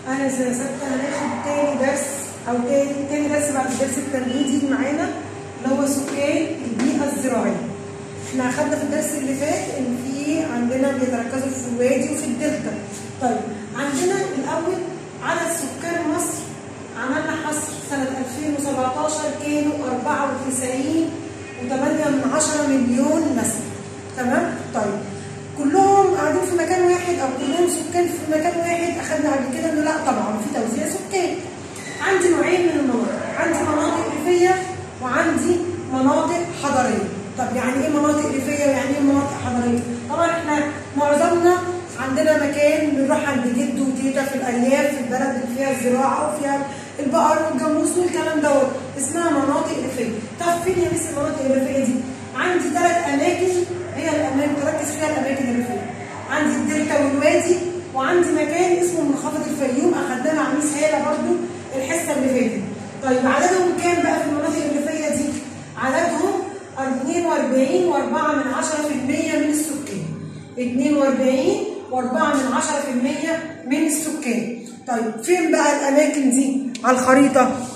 انا سنه سته هناخد تاني درس او تاني تاني درس بعد الدرس التمهيدي معانا اللي هو سكان البيئه الزراعيه احنا اخدنا في الدرس اللي فات ان في عندنا بيتركزوا في الوادي وفي الدلتا طيب عندنا الاول عدد سكان مصر عملنا حصر سنه 2017 كانوا 94 و8 من 10 مليون نسمه تمام طيب كلهم قاعدين في مكان واحد او كلهم سكان في مكان واحد اخدنا قبل كده انه لا طبعا في توزيع سكان عندي نوعين من المناطق عندي مناطق ريفيه وعندي مناطق حضريه طب يعني ايه مناطق ريفيه ويعني ايه مناطق حضريه طبعا احنا معظمنا عندنا مكان بنروح عند جد وتيتا في الارياف في البلد اللي فيها الزراعه وفيها البقر والجاموس والكلام دوت اسمها مناطق ريفيه طب فين يا مس المناطق الريفيه دي عندي ثلاث اماكن هي الاماكن تركز فيها الاماكن الريفيه عندي الدلتا والوادي وعندي مكان اسمه منخفض الفيوم اخدناه مع ميس هاله برضو الحصه اللي فاتت طيب عددهم كام بقى في المناطق الريفيه دي عددهم 42 و4 من 10% من السكان 42 و4 من 10% من السكان طيب فين بقى الاماكن دي على الخريطه